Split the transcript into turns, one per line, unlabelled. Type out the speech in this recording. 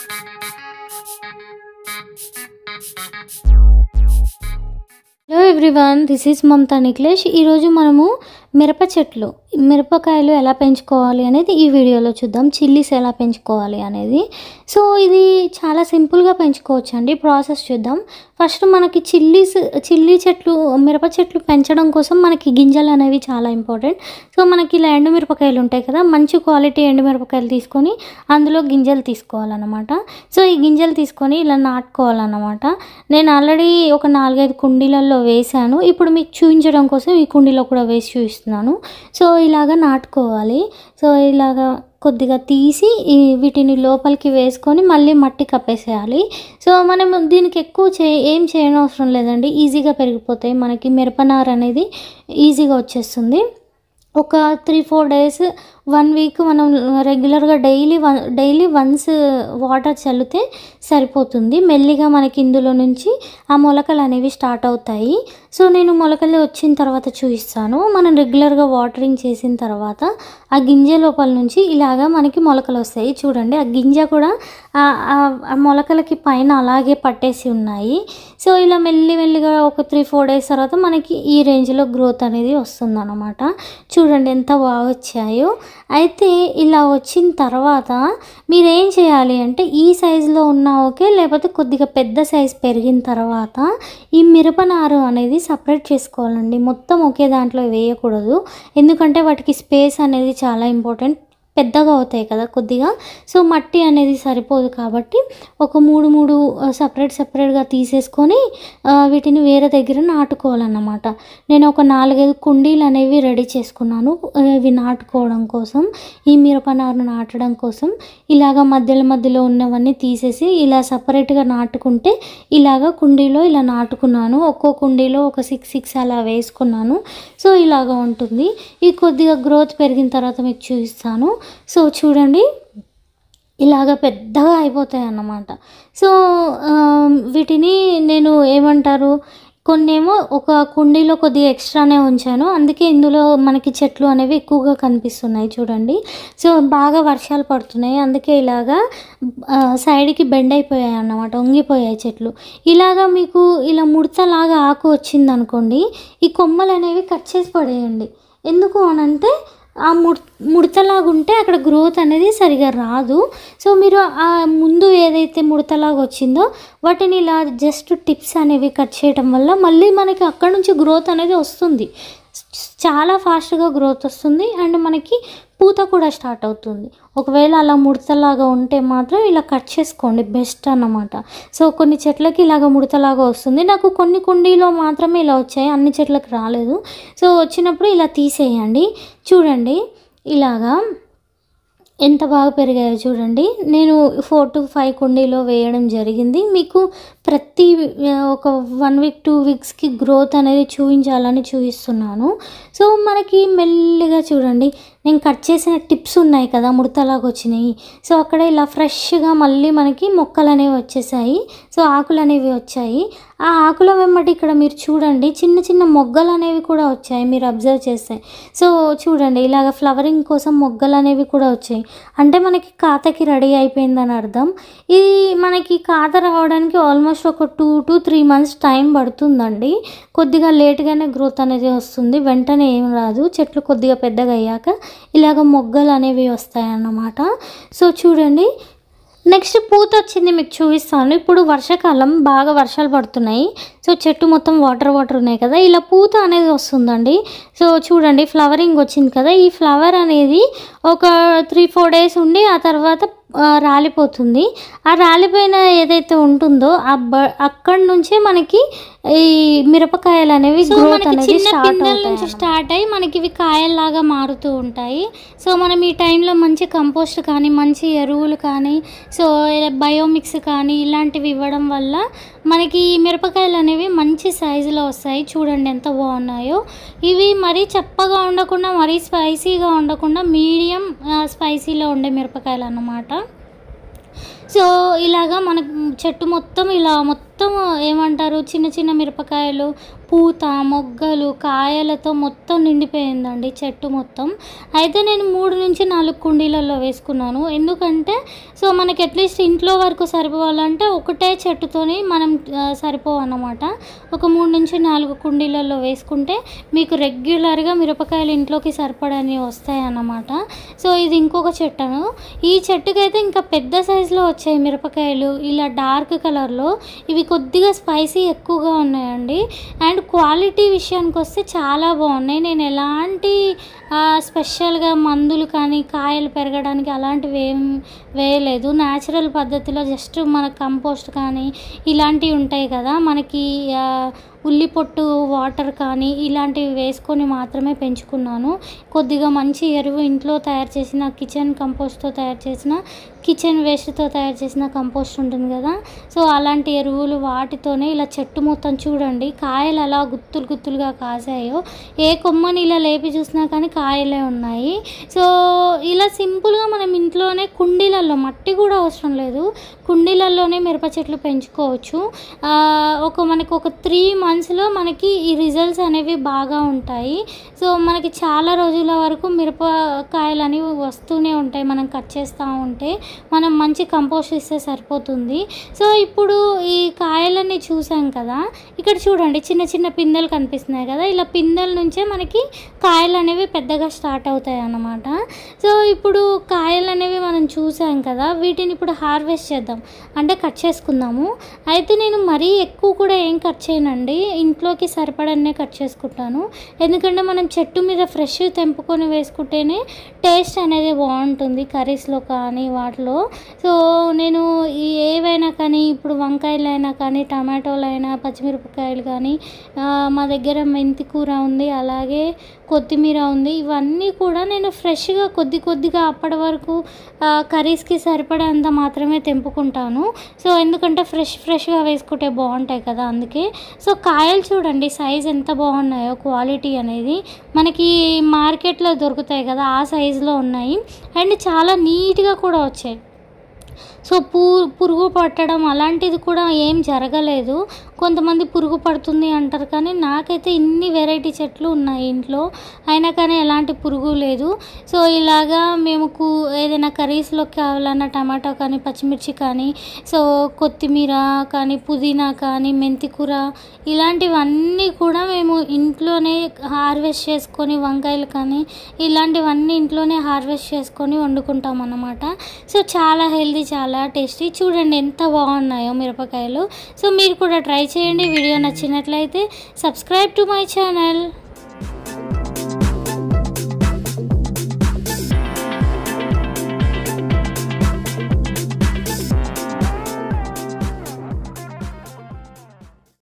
hello everyone this is Mamata Nikhilesh ఈరోజు మనము మిరప చెట్లు మిరపకాయలు ఎలా పెంచుకోవాలి అనేది ఈ వీడియోలో చూద్దాం చిల్లీస్ ఎలా పెంచుకోవాలి అనేది సో ఇది చాలా సింపుల్గా పెంచుకోవచ్చు అండి ప్రాసెస్ చూద్దాం ఫస్ట్ మనకి చిల్లీస్ చిల్లీ చెట్లు మిరప చెట్లు పెంచడం కోసం మనకి గింజలు అనేవి చాలా ఇంపార్టెంట్ సో మనకి ఇలా ఎండు మిరపకాయలు ఉంటాయి కదా మంచి క్వాలిటీ ఎండు మిరపకాయలు తీసుకొని అందులో గింజలు తీసుకోవాలన్నమాట సో ఈ గింజలు తీసుకొని ఇలా నాటుకోవాలన్నమాట నేను ఆల్రెడీ ఒక నాలుగైదు కుండీలలో వేశాను ఇప్పుడు మీకు చూపించడం కోసం ఈ కుండీలో కూడా వేసి చూపిస్తున్నాను సో ఇలాగ నాటుకోవాలి సో ఇలాగ కొద్దిగా తీసి ఈ వీటిని లోపలికి వేసుకొని మళ్ళీ మట్టి కప్పేసేయాలి సో మనం దీనికి ఎక్కువ చే ఏం చేయనవసరం లేదండి ఈజీగా పెరిగిపోతాయి మనకి మిరపనార అనేది ఈజీగా వచ్చేస్తుంది ఒక three four days one week మనం రెగ్యులర్గా daily one daily once water చల్లితే సరిపోతుంది మెల్లిగా మనకి ఇందులో నుంచి ఆ మొలకలు అనేవి స్టార్ట్ అవుతాయి సో నేను మొలకలు వచ్చిన తర్వాత చూపిస్తాను మనం రెగ్యులర్గా వాటరింగ్ చేసిన తర్వాత ఆ గింజ లోపల నుంచి ఇలాగా మనకి మొలకలు వస్తాయి చూడండి ఆ గింజ కూడా ఆ- ఆ- ఆ మొలకలకి పైన అలాగే పట్టేసి ఉన్నాయి సో ఇలా మెల్లి మెల్లిగా ఒక త్రీ ఫోర్ డేస్ తర్వాత మనకి ఈ రేంజ్లో గ్రోత్ అనేది వస్తుందన్నమాట చూడండి ఎంత బాగా వచ్చాయో అయితే ఇలా వచ్చిన తర్వాత మీరు ఏం చేయాలి అంటే ఈ సైజులో ఉన్నా ఓకే లేకపోతే కొద్దిగా పెద్ద సైజ్ పెరిగిన తర్వాత ఈ మిరపనారు అనేది సపరేట్ చేసుకోవాలండి మొత్తం ఒకే దాంట్లో వేయకూడదు ఎందుకంటే వాటికి స్పేస్ అనేది చాలా ఇంపార్టెంట్ పెద్దగా అవుతాయి కదా కొద్దిగా సో మట్టి అనేది సరిపోదు కాబట్టి ఒక మూడు మూడు సపరేట్ సపరేట్గా తీసేసుకొని ఆ, వీటిని వేరే దగ్గర నాటుకోవాలన్నమాట నేను ఒక నాలుగైదు కుండీలు అనేవి రెడీ చేసుకున్నాను ఆ, ఇవి నాటుకోవడం కోసం ఈ మిరపనారు నాటడం కోసం ఇలాగ మధ్యలో మధ్యలో ఉన్నవన్నీ తీసేసి ఇలా సపరేట్గా నాటుకుంటే ఇలాగ కుండీలో ఇలా నాటుకున్నాను ఒక్కో కుండీలో ఒక సిక్స్ సిక్స్ అలా వేసుకున్నాను సో ఇలాగ ఉంటుంది ఈ కొద్దిగా గ్రోత్ పెరిగిన తర్వాత మీకు చూపిస్తాను సో చూడండి ఇలాగ పెద్దగా అయిపోతాయి అన్నమాట సో ఆ, వీటిని నేను ఏమంటారు కొన్నేమో ఒక కుండీలో కొద్దిగా ఎక్స్ట్రానే ఉంచాను అందుకే ఇందులో మనకి చెట్లు అనేవి ఎక్కువగా కనిపిస్తున్నాయి చూడండి సో బాగా వర్షాలు పడుతున్నాయి అందుకే ఇలాగా ఆ, సైడ్కి బెండ్ అయిపోయాయి అన్నమాట ఉంగిపోయాయి చెట్లు ఇలాగా మీకు ఇలా ముడతలాగా ఆకు వచ్చింది అనుకోండి ఈ కొమ్మలు అనేవి కట్ చేసి పడేయండి ఎందుకు అనంటే ఆ ముడ్ ముడతలాగా ఉంటే అక్కడ గ్రోత్ అనేది సరిగా రాదు సో మీరు ఆ ముందు ఏదైతే ముడతలాగా వచ్చిందో వాటిని ఇలా జస్ట్ టిప్స్ అనేవి కట్ చేయడం వల్ల మళ్ళీ మనకి అక్కడ నుంచి గ్రోత్ అనేది వస్తుంది చాలా ఫాస్ట్గా గ్రోత్ వస్తుంది అండ్ మనకి పూత కూడా స్టార్ట్ అవుతుంది ఒకవేళ అలా ముడతలాగా ఉంటే మాత్రం ఇలా కట్ చేసుకోండి బెస్ట్ అన్నమాట సో కొన్ని చెట్లకి ఇలాగ ముడతలాగా వస్తుంది నాకు కొన్ని కుండీలో మాత్రమే ఇలా వచ్చాయి అన్ని చెట్లకు రాలేదు సో వచ్చినప్పుడు ఇలా తీసేయండి చూడండి ఇలాగా ఎంత బాగా పెరిగాయో చూడండి నేను ఫోర్ టు ఫైవ్ కుండీలో వేయడం జరిగింది మీకు ప్రతి ఆ, ఒక వన్ వీక్ టూ వీక్స్కి గ్రోత్ అనేది చూపించాలని చూపిస్తున్నాను సో మనకి మెల్లిగా చూడంండి నేను కట్ చేసిన టిప్స్ ఉన్నాయి కదా ముడతలాగా వచ్చినాయి సో అక్కడ ఇలా ఫ్రెష్గా మళ్ళీ మనకి మొక్కలు అనేవి వచ్చేసాయి సో ఆకులు అనేవి వచ్చాయి ఆ ఆకుల వెంబడి ఇక్కడ మీరు చూడండి చిన్న చిన్న మొగ్గలు అనేవి కూడా వచ్చాయి మీరు అబ్జర్వ్ చేస్తే సో చూడండి ఇలాగ ఫ్లవరింగ్ కోసం మొగ్గలు అనేవి కూడా వచ్చాయి అంటే మనకి ఖాతాకి రెడీ అయిపోయిందని అర్థం ఇది మనకి ఖాతా రావడానికి ఆల్మోస్ట్ ఒక two to three months time పడుతుందండి కొద్దిగా లేట్గానే గ్రోత్ అనేది వస్తుంది వెంటనే ఏం రాదు చెట్లు కొద్దిగా పెద్దగా అయ్యాక ఇలాగ మొగ్గలు అనేవి వస్తాయి అన్నమాట సో చూడండి నెక్స్ట్ పూత వచ్చింది మీకు చూపిస్తాను ఇప్పుడు వర్షాకాలం బాగా వర్షాలు పడుతున్నాయి సో చెట్టు మొత్తం వాటర్ వాటర్ ఉన్నాయి కదా ఇలా పూత అనేది వస్తుందండి సో చూడండి ఫ్లవరింగ్ వచ్చింది కదా ఈ ఫ్లవర్ అనేది ఒక త్రీ ఫోర్ డేస్ ఉండి ఆ తర్వాత ఆ, రాలిపోతుంది ఆ రాలిపోయిన ఏదైతే ఉంటుందో ఆ బ అక్కడి నుంచే మనకి ఈ మిరపకాయలు అనేవి గ్రోత్ అనేది స్టార్ట్ నుంచి స్టార్ట్ అయ్యి మనకి ఇవి కాయల్లాగా మారుతూ ఉంటాయి సో మనం ఈ టైంలో మంచి కంపోస్ట్ కానీ మంచి ఎరువులు కానీ సో బయోమిక్స్ కానీ ఇలాంటివి ఇవ్వడం వల్ల మనకి ఈ మిరపకాయలు అనేవి మంచి సైజులో వస్తాయి చూడండి ఎంత బాగున్నాయో ఇవి మరీ చప్పగా ఉండకుండా మరీ స్పైసీగా ఉండకుండా మీడియం స్పైసీలో ఉండే మిరపకాయలు అన్నమాట సో ఇలాగా మనకు చెట్టు మొత్తం ఇలా మొత్తం మొత్తం ఏమంటారు చిన్న చిన్న మిరపకాయలు పూత మొగ్గలు కాయలతో మొత్తం నిండిపోయిందండి చెట్టు మొత్తం అయితే నేను మూడు నుంచి నాలుగు కుండీలలో వేసుకున్నాను ఎందుకంటే సో మనకి అట్లీస్ట్ ఇంట్లో వరకు సరిపోవాలంటే ఒకటే చెట్టుతోని మనం ఆ, సరిపోవన్నమాట ఒక మూడు నుంచి నాలుగు కుండీలలో వేసుకుంటే మీకు రెగ్యులర్గా మిరపకాయలు ఇంట్లోకి సరిపడని వస్తాయి అన్నమాట సో ఇది ఇంకొక చెట్టును ఈ చెట్టుకైతే ఇంకా పెద్ద సైజులో వచ్చాయి మిరపకాయలు ఇలా డార్క్ కలర్లో ఇవి కొద్దిగా స్పైసీ ఎక్కువగా ఉన్నాయండి అండ్ క్వాలిటీ విషయానికి వస్తే చాలా బాగున్నాయి నేను ఎలాంటి ఆ, స్పెషల్గా మందులు కానీ కాయలు పెరగడానికి అలాంటివి ఏం వేయలేదు న్యాచురల్ పద్ధతిలో జస్ట్ మన కంపోస్ట్ కానీ ఇలాంటివి ఉంటాయి కదా మనకి ఆ, ఉల్లి పొట్టు వాటర్ కానీ ఇలాంటివి వేసుకొని మాత్రమే పెంచుకున్నాను కొద్దిగా మంచి ఎరువు ఇంట్లో తయారు చేసిన కిచెన్ కంపోస్ట్తో తయారు చేసిన కిచెన్ వేస్ట్తో తయారు చేసిన కంపోస్ట్ ఉంటుంది కదా సో అలాంటి ఎరువులు వాటితోనే ఇలా చెట్టు మొత్తం చూడండి కాయలు అలా గుత్తులు గుత్తులుగా కాసాయో ఏ కొమ్మని ఇలా లేపి చూసినా కానీ కాయలే ఉన్నాయి సో ఇలా సింపుల్గా మనం ఇంట్లోనే కుండీలలో మట్టి కూడా అవసరం లేదు కుండీలలోనే మిరప చెట్లు పెంచుకోవచ్చు ఆ, ఒక మనకి ఒక త్రీ మంత్స్లో మనకి ఈ రిజల్ట్స్ అనేవి బాగా ఉంటాయి సో మనకి చాలా రోజుల వరకు మిరపకాయలు అనేవి వస్తూనే ఉంటాయి మనం కట్ చేస్తూ ఉంటే మనం మంచి కంపోస్ట్ ఇస్తే సరిపోతుంది సో ఇప్పుడు ఈ కాయలన్నీ చూసాం కదా ఇక్కడ చూడండి చిన్న చిన్న పిందెలు కనిపిస్తున్నాయి కదా ఇలా పిందెల నుంచే మనకి కాయలు అనేవి పెద్దగా స్టార్ట్ అవుతాయి అన్నమాట సో ఇప్పుడు కాయలు అనేవి మనం చూసాం కదా వీటిని ఇప్పుడు హార్వెస్ట్ చేద్దాం అంటే కట్ చేసుకుందాము అయితే నేను మరీ ఎక్కువ కూడా ఏం కట్ చేయనండి ఇంట్లోకి సరిపడనే కట్ చేసుకుంటాను ఎందుకంటే మనం చెట్టు మీద ఫ్రెష్ తెంపుకొని వేసుకుంటేనే టేస్ట్ అనేది బాగుంటుంది కర్రీస్లో కానీ వాటిలో సో నేను ఈ ఏవైనా కానీ ఇప్పుడు వంకాయలు అయినా కానీ టమాటోలు అయినా పచ్చిమిరపకాయలు కానీ ఆ, మా దగ్గర మెంతి కూర ఉంది అలాగే కొత్తిమీర ఉంది ఇవన్నీ కూడా నేను ఫ్రెష్గా కొద్ది కొద్దిగా అప్పటి వరకు ఆ, కర్రీస్కి సరిపడేంత మాత్రమే తెంపుకుంటాను సో ఎందుకంటే ఫ్రెష్ ఫ్రెష్గా వేసుకుంటే బాగుంటాయి కదా అందుకే సో కాయలు చూడండి సైజ్ ఎంత బాగున్నాయో క్వాలిటీ అనేది మనకి మార్కెట్లో దొరుకుతాయి కదా ఆ సైజులో ఉన్నాయి అండ్ చాలా నీట్గా కూడా వచ్చాయి సో పూ పురుగు పట్టడం అలాంటిది కూడా ఏం జరగలేదు కొంతమంది పురుగు పడుతుంది అంటారు కానీ నాకైతే ఇన్ని వెరైటీ చెట్లు ఉన్నాయి ఇంట్లో అయినా కానీ ఎలాంటి పురుగు లేదు సో ఇలాగా మేము కూ ఏదైనా కర్రీస్లోకి కావాలన్నా టమాటా కానీ పచ్చిమిర్చి కానీ సో కొత్తిమీర కానీ పుదీనా కానీ మెంతి కూర ఇలాంటివన్నీ కూడా మేము ఇంట్లోనే హార్వెస్ట్ చేసుకొని వంకాయలు కానీ ఇలాంటివన్నీ ఇంట్లోనే హార్వెస్ట్ చేసుకొని వండుకుంటాం అన్నమాట సో చాలా హెల్దీ చాలా టేస్టీ చూడండి ఎంత బాగున్నాయో మిరపకాయలు సో మీరు కూడా ట్రై చేయండి వీడియో నచ్చినట్లయితే సబ్స్క్రైబ్ టు మై ఛానల్